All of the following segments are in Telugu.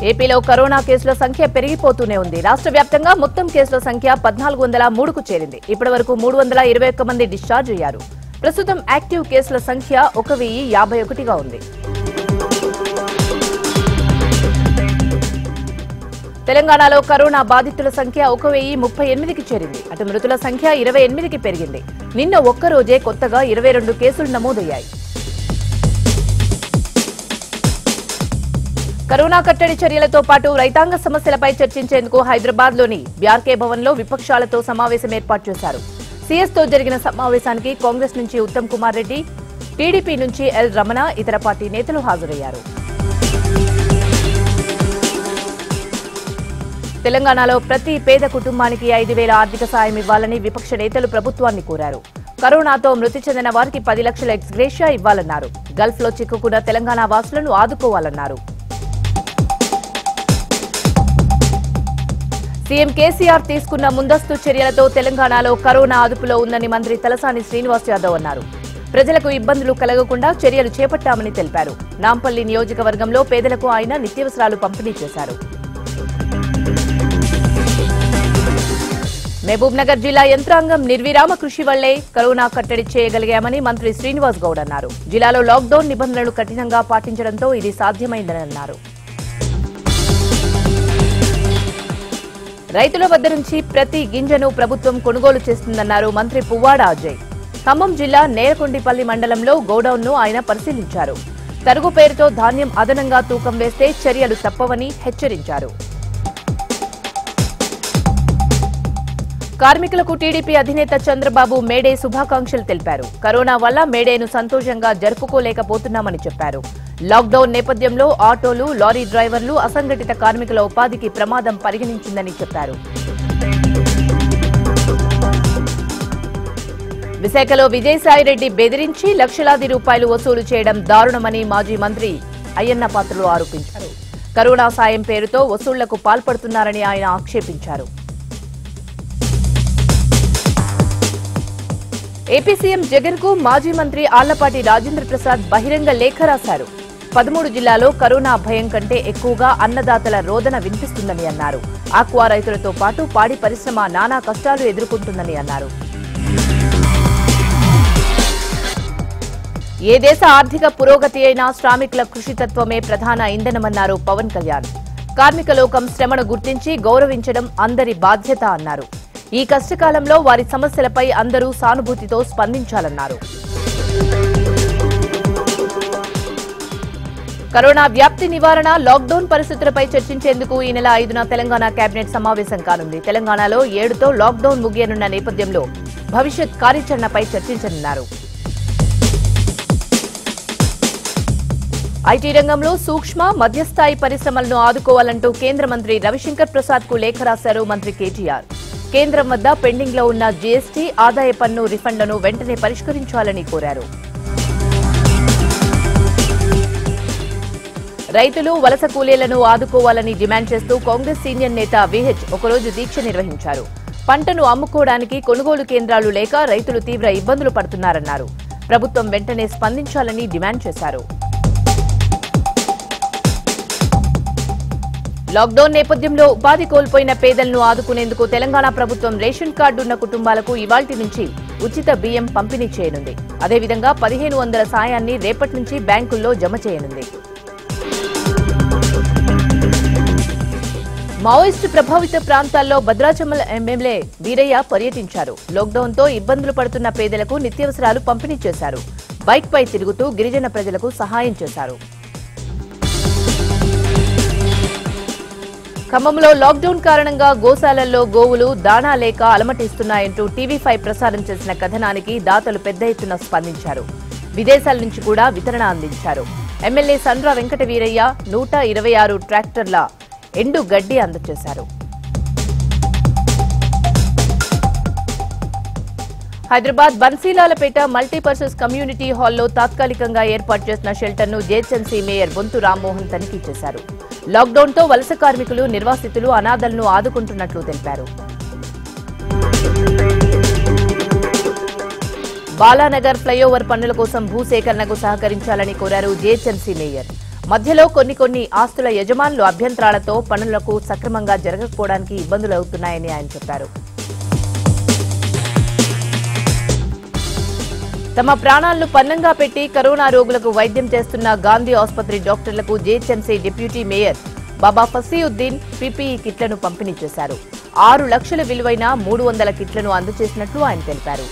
ఏపీలో కరోనా కేసుల సంఖ్య పెరిగిపోతూనే ఉంది రాష్ట్ర వ్యాప్తంగా మొత్తం కేసుల సంఖ్య పద్నాలుగు వందల మూడుకు చేరింది ఇప్పటి వరకు మూడు వందల ఇరవై ఒక్క మంది డిశ్చార్జ్ అయ్యారు ప్రస్తుతం యాక్టివ్ కేసుల సంఖ్య ఒక వెయ్యి యాభై ఒకటిగా ఉంది తెలంగాణలో కరోనా బాధితుల సంఖ్య ఒక వెయ్యి ముప్పై ఎనిమిదికి చేరింది అటు మృతుల సంఖ్య ఇరవై ఎనిమిదికి పెరిగింది నిన్న ఒక్కరోజే కొత్తగా ఇరవై రెండు కేసులు నమోదయ్యాయి కరోనా కట్టడి చర్యలతో పాటు రైతాంగ సమస్యలపై చర్చించేందుకు హైదరాబాద్ లోని బీఆర్కే భవన్ లో విపక్షాలతో సమావేశం ఏర్పాటు చేశారు సీఎస్ తో జరిగిన సమావేశానికి కాంగ్రెస్ నుంచి ఉత్తమ్ కుమార్ రెడ్డి టీడీపీ నుంచి ఎల్ రమణ ఇతర పార్టీ నేతలు హాజరయ్యారు తెలంగాణలో ప్రతి పేద కుటుంబానికి ఐదు వేల ఆర్థిక సాయం ఇవ్వాలని విపక్ష నేతలు ప్రభుత్వాన్ని కోరారు కరోనాతో మృతి చెందిన వారికి పది లక్షల ఎక్స్గ్రేషియా ఇవ్వాలన్నారు గల్ఫ్ లో చిక్కుకున్న తెలంగాణ వాసులను ఆదుకోవాలన్నారు సీఎం కేసీఆర్ తీసుకున్న ముందస్తు చర్యలతో తెలంగాణలో కరోనా అదుపులో ఉందని మంత్రి తలసాని శ్రీనివాస్ యాదవ్ అన్నారు ప్రజలకు ఇబ్బందులు కలగకుండా చర్యలు చేపట్టామని తెలిపారు నాంపల్లి నియోజకవర్గంలో పేదలకు ఆయన నిత్యావసరాలు పంపిణీ చేశారు మహబూబ్ నగర్ జిల్లా యంత్రాంగం నిర్విరామ కృషి వల్లే కరోనా కట్టడి చేయగలిగామని మంత్రి శ్రీనివాస్ గౌడ్ అన్నారు జిల్లాలో లాక్డౌన్ నిబంధనలు కఠినంగా పాటించడంతో ఇది సాధ్యమైందని అన్నారు రైతుల వద్ద నుంచి ప్రతి గింజను ప్రభుత్వం కొనుగోలు చేస్తుందన్నారు మంత్రి పువ్వాడ అజయ్ ఖమ్మం జిల్లా నేరకొండిపల్లి మండలంలో గోడౌన్ను ఆయన పరిశీలించారు తరుగు పేరుతో ధాన్యం అదనంగా తూకం వేస్తే చర్యలు తప్పవని హెచ్చరించారు కార్మికులకు టీడీపీ అధినేత చంద్రబాబు మేడే శుభాకాంక్షలు తెలిపారు కరోనా వల్ల మేడేను సంతోషంగా జరుపుకోలేకపోతున్నామని చెప్పారు లాక్డౌన్ నేపథ్యంలో ఆటోలు లారీ డ్రైవర్లు అసంఘటిత కార్మికుల ఉపాధికి ప్రమాదం పరిగణించిందని చెప్పారు విశాఖలో విజయసాయిరెడ్డి బెదిరించి లక్షలాది రూపాయలు వసూలు చేయడం దారుణమని మాజీ మంత్రి అయ్యన్న పాత్రులు ఆరోపించారు కరోనా సాయం పేరుతో వసూళ్లకు పాల్పడుతున్నారని ఆయన ఆక్షేపించారు ఏపీ సీఎం జగన్ కు మాజీ మంత్రి ఆళ్లపాటి రాజేంద్ర ప్రసాద్ బహిరంగ లేఖ రాశారు పదమూడు జిల్లాలో కరోనా భయం కంటే ఎక్కువగా అన్నదాతల రోదన వినిపిస్తుందని అన్నారు ఆక్వా రైతులతో పాటు పాడి పరిశ్రమ నానా కష్టాలు ఎదుర్కొంటుందని అన్నారు ఏ దేశ ఆర్థిక పురోగతి అయినా శ్రామికుల కృషితత్వమే ప్రధాన ఇంధనమన్నారు పవన్ కళ్యాణ్ కార్మిక లోకం శ్రమను గుర్తించి గౌరవించడం అందరి బాధ్యత అన్నారు ఈ కష్టకాలంలో వారి సమస్యలపై అందరూ సానుభూతితో స్పందించాలన్నారు కరోనా వ్యాప్తి నివారణ లాక్డౌన్ పరిస్థితులపై చర్చించేందుకు ఈ నెల ఐదున తెలంగాణ కేబినెట్ సమావేశం కానుంది తెలంగాణలో ఏడుతో లాక్డౌన్ ముగియనున్న నేపథ్యంలో భవిష్యత్ కార్యాచరణపై చర్చించనున్నారు ఐటీ రంగంలో సూక్ష్మ మధ్యస్థాయి పరిశ్రమలను ఆదుకోవాలంటూ కేంద్ర మంత్రి రవిశంకర్ ప్రసాద్ కు లేఖ రాశారు మంత్రి కేటీఆర్ కేంద్రం వద్ద పెండింగ్ లో ఉన్న జీఎస్టీ ఆదాయ పన్ను రిఫండ్లను వెంటనే పరిష్కరించాలని కోరారు రైతులు వలస కూలీలను ఆదుకోవాలని డిమాండ్ చేస్తూ కాంగ్రెస్ సీనియర్ నేత విహెచ్ ఒకరోజు దీక్ష నిర్వహించారు పంటను అమ్ముకోవడానికి కొనుగోలు కేంద్రాలు లేక రైతులు తీవ్ర ఇబ్బందులు పడుతున్నారన్నారు ప్రభుత్వం వెంటనే స్పందించాలని డిమాండ్ చేశారు లాక్డౌన్ నేపథ్యంలో ఉపాధి కోల్పోయిన పేదలను ఆదుకునేందుకు తెలంగాణ ప్రభుత్వం రేషన్ కార్డు ఉన్న కుటుంబాలకు ఇవాల్టి నుంచి ఉచిత బియ్యం పంపిణీ చేయనుంది అదేవిధంగా పదిహేను వందల సాయాన్ని రేపటి నుంచి బ్యాంకుల్లో జమ చేయనుంది మావోయిస్టు ప్రభావిత ప్రాంతాల్లో భద్రాచలం ఎమ్మెల్యే వీరయ్య పర్యటించారు లాక్డౌన్ తో ఇబ్బందులు పడుతున్న పేదలకు నిత్యావసరాలు పంపిణీ చేశారు బైక్ పై తిరుగుతూ గిరిజన ప్రజలకు సహాయం చేశారు ఖమ్మంలో లాక్డౌన్ కారణంగా గోశాలల్లో గోవులు దాణా లేక అలమటిస్తున్నాయంటూ టీవీ ఫైవ్ ప్రసారం చేసిన కథనానికి దాతలు పెద్ద ఎత్తున స్పందించారు విదేశాల నుంచి కూడా వితరణ అందించారు ఎమ్మెల్యే సండ్ర వెంకట వీరయ్య నూట ఇరవై ఆరు ట్రాక్టర్ల ఎండు గడ్డి అందజేశారు హైదరాబాద్ బన్సీలాలపేట మల్టీపర్పస్ కమ్యూనిటీ హాల్లో తాత్కాలికంగా ఏర్పాటు చేసిన షెల్టర్ను జేహెచ్ఎంసీ మేయర్ బొంతు రామ్మోహన్ తనిఖీ చేశారు లాక్డౌన్తో వలస కార్మికులు నిర్వాసితులు అనాథలను ఆదుకుంటున్నట్లు తెలిపారు బాలానగర్ ఫ్లైఓవర్ పనుల కోసం భూసేకరణకు సహకరించాలని కోరారు జేహెచ్ఎంసీ మేయర్ మధ్యలో కొన్ని కొన్ని ఆస్తుల యజమానులు అభ్యంతరాలతో పనులకు సక్రమంగా జరగకపోవడానికి ఇబ్బందులు అవుతున్నాయని ఆయన చెప్పారు తమ ప్రాణాలను పన్నంగా పెట్టి కరోనా రోగులకు వైద్యం చేస్తున్న గాంధీ ఆసుపత్రి డాక్టర్లకు GHMC deputy mayor Baba Fasiuddin PPE కిట్లను పంపిణీ చేశారు ఆరు లక్షల విలువైన మూడు వందల కిట్లను అందజేసినట్లు ఆయన తెలిపారు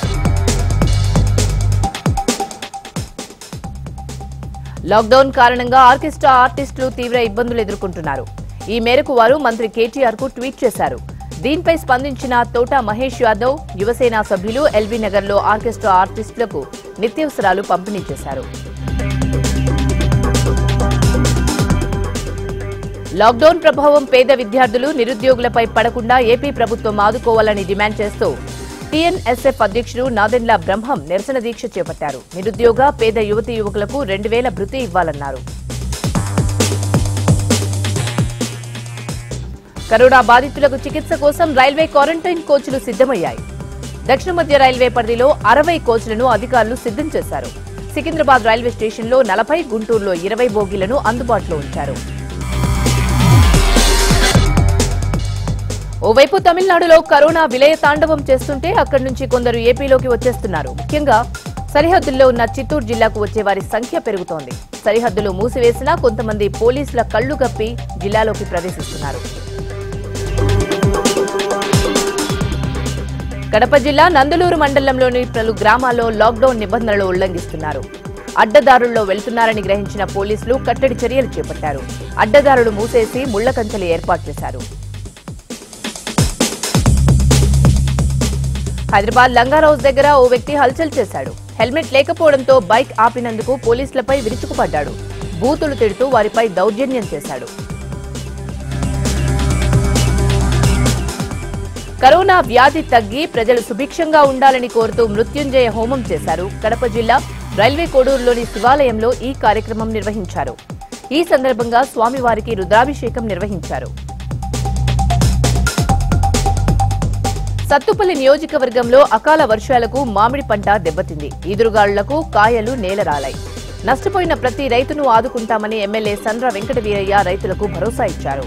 లాక్డౌన్ కారణంగా ఆర్కెస్ట్రా ఆర్టిస్టులు తీవ్ర ఇబ్బందులు ఎదుర్కొంటున్నారు ఈ మేరకు వారు మంత్రి కేటీఆర్ కు ట్వీట్ చేశారు దీనిపై స్పందించిన తోట మహేష్ యాదవ్ యువసేన సభ్యులు ఎల్బీ నగర్లో ఆర్కెస్ట్రా ఆర్టిస్టులకు నిత్యావసరాలు పంపిణీ చేశారు లాక్డౌన్ ప్రభావం పేద విద్యార్థులు నిరుద్యోగులపై పడకుండా ఏపీ ప్రభుత్వం ఆదుకోవాలని డిమాండ్ చేస్తూ టీఎన్ఎస్ఎఫ్ అధ్యక్షుడు నాదెండ్ల బ్రహ్మం నిరసన దీక్ష చేపట్టారు నిరుద్యోగ పేద యువతి యువకులకు రెండు వేల భృతి ఇవ్వాలన్నారు కరోనా బాధితులకు చికిత్స కోసం రైల్వే క్వారంటైన్ కోచ్లు సిద్దమయ్యాయి దక్షిణ మధ్య రైల్వే పరిధిలో అరవై కోచ్లను అధికారులు సిద్దం చేశారు సికింద్రాబాద్ రైల్వే స్టేషన్లో నలభై గుంటూరులో ఇరవై బోగీలను అందుబాటులో ఉంచారు ఓవైపు తమిళనాడులో కరోనా విలయ తాండవం చేస్తుంటే అక్కడి నుంచి కొందరు ఏపీలోకి వచ్చేస్తున్నారు ముఖ్యంగా సరిహద్దుల్లో ఉన్న చిత్తూరు జిల్లాకు వచ్చే వారి సంఖ్య పెరుగుతోంది సరిహద్దులు మూసివేసినా కొంతమంది పోలీసుల కళ్లు కప్పి జిల్లాలోకి ప్రవేశిస్తున్నారు కడప జిల్లా నందలూరు మండలంలోని పలు గ్రామాల్లో లాక్డౌన్ నిబంధనలు ఉల్లంఘిస్తున్నారు అడ్డదారుల్లో వెళ్తున్నారని గ్రహించిన పోలీసులు కట్టడి చర్యలు చేపట్టారు అడ్డదారులు మూసేసి ముళ్ల కంచెలు ఏర్పాటు చేశారు హైదరాబాద్ లంగార్ హౌస్ దగ్గర ఓ వ్యక్తి హల్చల్ చేశాడు హెల్మెట్ లేకపోవడంతో బైక్ ఆపినందుకు పోలీసులపై విరుచుకుపడ్డాడు బూతులు తిడుతూ వారిపై దౌర్జన్యం చేశాడు కరోనా వ్యాధి తగ్గి ప్రజలు సుభిక్షంగా ఉండాలని కోరుతూ మృత్యుంజయ హోమం చేశారు కడప జిల్లా రైల్వే కోడూరులోని శివాలయంలో ఈ కార్యక్రమం నిర్వహించారు ఈ సందర్భంగా స్వామివారికి రుద్రాభిషేకం నిర్వహించారు సత్తుపల్లి నియోజకవర్గంలో అకాల వర్షాలకు మామిడి పంట దెబ్బతింది ఈదురుగాలులకు కాయలు నేలరాలాయి నష్టపోయిన ప్రతి రైతును ఆదుకుంటామని ఎమ్మెల్యే సంద్ర వెంకట వీరయ్య రైతులకు భరోసా ఇచ్చారు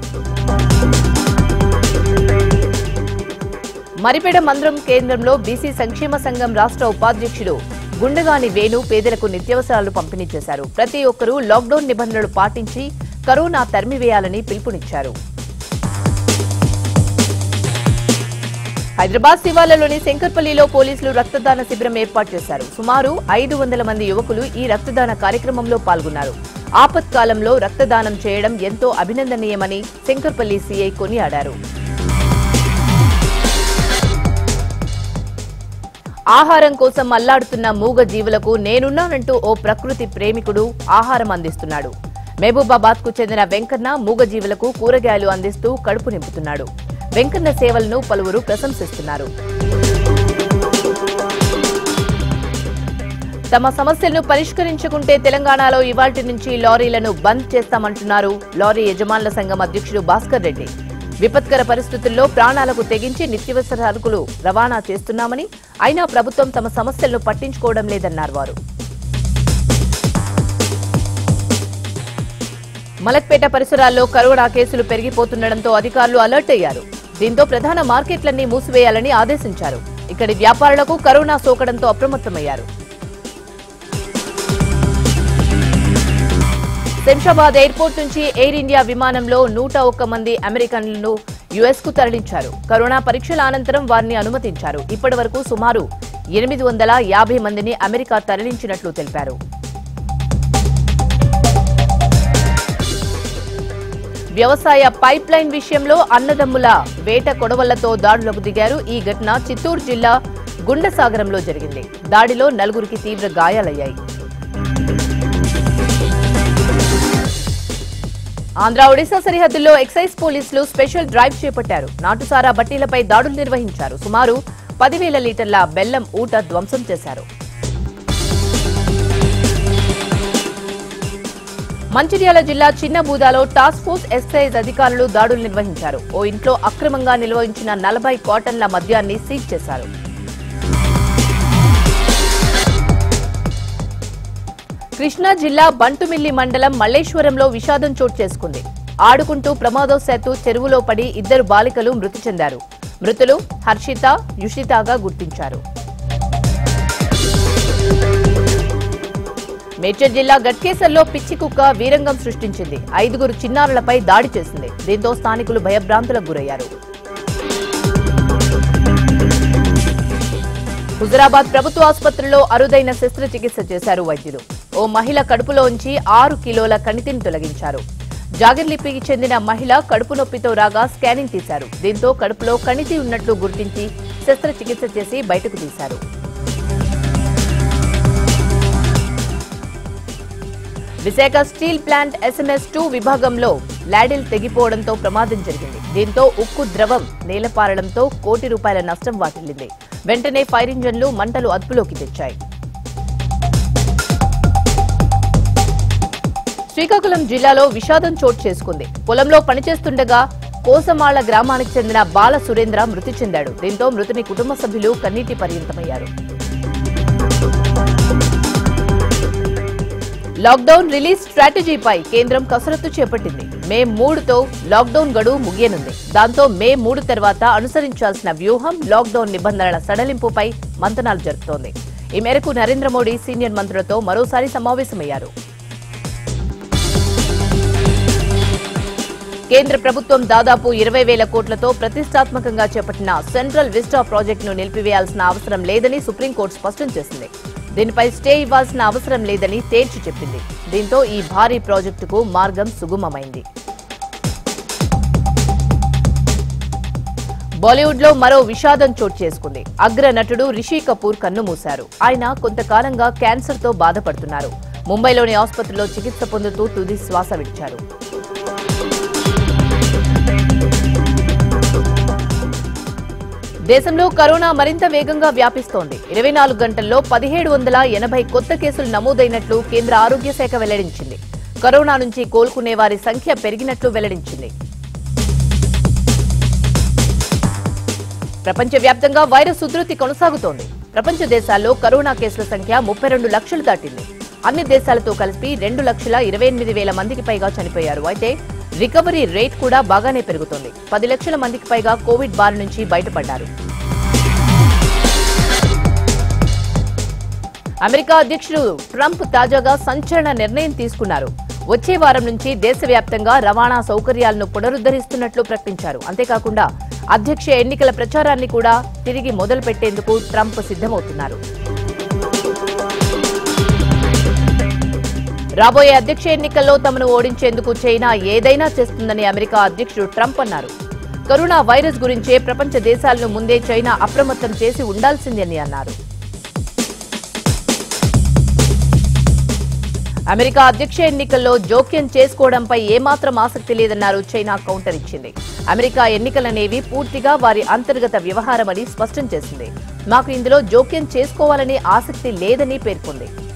మరిపేడ మందరం కేంద్రంలో బీసీ సంక్షేమ సంఘం రాష్ట్ర ఉపాధ్యక్షుడు గుండగాని వేణు పేదలకు నిత్యావసరాలు పంపిణీ చేశారు ప్రతి ఒక్కరూ లాక్డౌన్ నిబంధనలు పాటించి కరోనా తరిమివేయాలని పిలుపునిచ్చారు హైదరాబాద్ శివార్లలోని శంకర్పల్లిలో పోలీసులు రక్తదాన శిబిరం ఏర్పాటు చేశారు సుమారు ఐదు వందల మంది యువకులు ఈ రక్తదాన కార్యక్రమంలో పాల్గొన్నారు ఆపత్కాలంలో రక్తదానం చేయడం ఎంతో అభినందనీయమని శంకర్పల్లి సీఐ కొనియాడారు ఆహారం కోసం అల్లాడుతున్న మూగ జీవులకు నేనున్నానంటూ ఓ ప్రకృతి ప్రేమికుడు ఆహారం అందిస్తున్నాడు మహబూబాబాద్ కు చెందిన వెంకన్న మూగ జీవులకు కూరగాయలు అందిస్తూ కడుపు నింపుతున్నాడు వెంకన్న సేవలను పలువురు ప్రశంసిస్తున్నారు తమ సమస్యలను పరిష్కరించుకుంటే తెలంగాణలో ఇవాల్టి నుంచి లారీలను బంద్ చేస్తామంటున్నారు లారీ యజమానుల సంఘం అధ్యక్షుడు భాస్కర్ రెడ్డి విపత్కర పరిస్థితుల్లో ప్రాణాలకు తెగించి నిత్యావసర సరుకులు రవాణా చేస్తున్నామని అయినా ప్రభుత్వం తమ సమస్యలను పట్టించుకోవడం లేదన్నారు వారు మలక్పేట పరిసరాల్లో కరోనా కేసులు పెరిగిపోతుండటంతో అధికారులు అలర్ట్ అయ్యారు దీంతో ప్రధాన మార్కెట్లన్నీ మూసివేయాలని ఆదేశించారు ఇక్కడి వ్యాపారులకు కరోనా సోకడంతో అప్రమత్తమయ్యారు శంషాబాద్ ఎయిర్పోర్ట్ నుంచి ఎయిర్ ఇండియా విమానంలో నూట ఒక్క మంది అమెరికన్లను యుఎస్ కు తరలించారు కరోనా పరీక్షల అనంతరం వారిని అనుమతించారు ఇప్పటి వరకు సుమారు ఎనిమిది వందల యాభై మందిని అమెరికా తరలించినట్లు తెలిపారు వ్యవసాయ పైప్ లైన్ విషయంలో అన్నదమ్ముల వేట కొడవళ్లతో దాడులకు దిగారు ఈ ఘటన చిత్తూరు జిల్లా గుండసాగరంలో జరిగింది దాడిలో నలుగురికి తీవ్ర గాయాలయ్యాయి ఆంధ్ర ఒడిశా సరిహద్దుల్లో ఎక్సైజ్ పోలీసులు స్పెషల్ డ్రైవ్ చేపట్టారు నాటుసారా బట్టీలపై దాడులు నిర్వహించారు సుమారు పదివేల లీటర్ల బెల్లం ఊట ధ్వంసం చేశారు మంచిర్యాల జిల్లా చిన్నబూదాలో టాస్క్ ఫోర్స్ ఎక్సైజ్ అధికారులు దాడులు నిర్వహించారు ఓ ఇంట్లో అక్రమంగా నిల్వ ఉంచిన నలభై కాటన్ల మద్యాన్ని సీజ్ చేశారు కృష్ణా జిల్లా బంటుమిల్లి మండలం మల్లేశ్వరంలో విషాదం చోటు చేసుకుంది ఆడుకుంటూ ప్రమాదవశాత్తు చెరువులో పడి ఇద్దరు బాలికలు మృతి చెందారు మృతులు హర్షిత యుషితాగా గుర్తించారు మేడ్చల్ జిల్లా గట్కేసర్లో పిచ్చి కుక్క వీరంగం సృష్టించింది ఐదుగురు చిన్నారులపై దాడి చేసింది దీంతో స్థానికులు భయభ్రాంతులకు గురయ్యారు హుజరాబాద్ ప్రభుత్వ ఆసుపత్రిలో అరుదైన శస్త్రచికిత్స చేశారు వైద్యులు ఓ మహిళ కడుపులోంచి ఆరు కిలోల కణితిని తొలగించారు జాగర్లిపికి చెందిన మహిళ కడుపు నొప్పితో రాగా స్కానింగ్ తీశారు దీంతో కడుపులో కణితి ఉన్నట్లు గుర్తించి శస్త్రచికిత్స చేసి బయటకు తీశారు Visakha steel plant SMS two విభాగంలో లాడిల్ తెగిపోవడంతో ప్రమాదం జరిగింది దీంతో ఉక్కు ద్రవం నేలపారడంతో కోటి రూపాయల నష్టం వాటిల్లింది వెంటనే ఫైర్ ఇంజన్లు మంటలు అదుపులోకి తెచ్చాయి శ్రీకాకుళం జిల్లాలో విషాదం చోటు చేసుకుంది పొలంలో పనిచేస్తుండగా కోసమాళ్ల గ్రామానికి చెందిన బాల సురేంద్ర మృతి చెందాడు దీంతో మృతుని కుటుంబ సభ్యులు కన్నీటి పర్యంతమయ్యారు లాక్డౌన్ రిలీజ్ స్ట్రాటజీపై కేంద్రం కసరత్తు చేపట్టింది మే మూడుతో లాక్డౌన్ గడువు ముగియనుంది దాంతో మే మూడు తర్వాత అనుసరించాల్సిన వ్యూహం లాక్డౌన్ నిబంధనల సడలింపుపై మంతనాలు జరుపుతోంది ఈ మేరకు నరేంద్ర మోడీ సీనియర్ మంత్రులతో మరోసారి సమావేశమయ్యారు కేంద్ర ప్రభుత్వం దాదాపు ఇరవై వేల కోట్లతో ప్రతిష్టాత్మకంగా చేపట్టిన సెంట్రల్ విస్టా ప్రాజెక్టును నిలిపివేయాల్సిన అవసరం లేదని సుప్రీంకోర్టు స్పష్టం చేసింది దీనిపై స్టే ఇవ్వాల్సిన అవసరం లేదని తేల్చి చెప్పింది దీంతో ఈ భారీ ప్రాజెక్టుకు మార్గం సుగమమైంది బాలీవుడ్ లో మరో విషాదం చోటు చేసుకుంది అగ్ర నటుడు రిషి కపూర్ కన్నుమూశారు ఆయన కొంతకాలంగా క్యాన్సర్ తో బాధపడుతున్నారు ముంబైలోని ఆసుపత్రిలో చికిత్స పొందుతూ తుది శ్వాస విడిచారు దేశంలో కరోనా మరింత వేగంగా వ్యాపిస్తోంది ఇరవై నాలుగు గంటల్లో పదిహేడు వందల ఎనభై కొత్త కేసులు నమోదైనట్లు కేంద్ర ఆరోగ్య శాఖ వెల్లడించింది కరోనా నుంచి కోలుకునే వారి సంఖ్య పెరిగినట్లు వెల్లడించింది ప్రపంచవ్యాప్తంగా వైరస్ ఉధృతి కొనసాగుతోంది ప్రపంచ దేశాల్లో కరోనా కేసుల సంఖ్య ముప్పై రెండు లక్షలు దాటింది అన్ని దేశాలతో కలిపి రెండు లక్షల ఇరవై ఎనిమిది వేల మందికి పైగా చనిపోయారు అయితే రికవరీ రేట్ కూడా బాగానే పెరుగుతోంది పది లక్షల మందికి పైగా కోవిడ్ బారి నుంచి బయటపడ్డారు అమెరికా అధ్యక్షుడు ట్రంప్ తాజాగా సంచలన నిర్ణయం తీసుకున్నారు వచ్చే వారం నుంచి దేశవ్యాప్తంగా రవాణా సౌకర్యాలను పునరుద్ధరిస్తున్నట్లు ప్రకటించారు అంతేకాకుండా అధ్యక్ష ఎన్నికల ప్రచారాన్ని కూడా తిరిగి మొదలుపెట్టేందుకు ట్రంప్ సిద్ధమవుతున్నారు రాబోయే అధ్యక్ష ఎన్నికల్లో తమను ఓడించేందుకు చైనా ఏదైనా చేస్తుందని అమెరికా అధ్యక్షుడు ట్రంప్ అన్నారు కరోనా వైరస్ గురించే ప్రపంచ దేశాలను ముందే చైనా అప్రమత్తం చేసి ఉండాల్సిందని అన్నారు అమెరికా అధ్యక్ష ఎన్నికల్లో జోక్యం చేసుకోవడంపై ఏమాత్రం ఆసక్తి లేదన్నారు చైనా కౌంటర్ ఇచ్చింది అమెరికా ఎన్నికలనేవి పూర్తిగా వారి అంతర్గత వ్యవహారమని స్పష్టం చేసింది మాకు ఇందులో జోక్యం చేసుకోవాలనే ఆసక్తి లేదని పేర్కొంది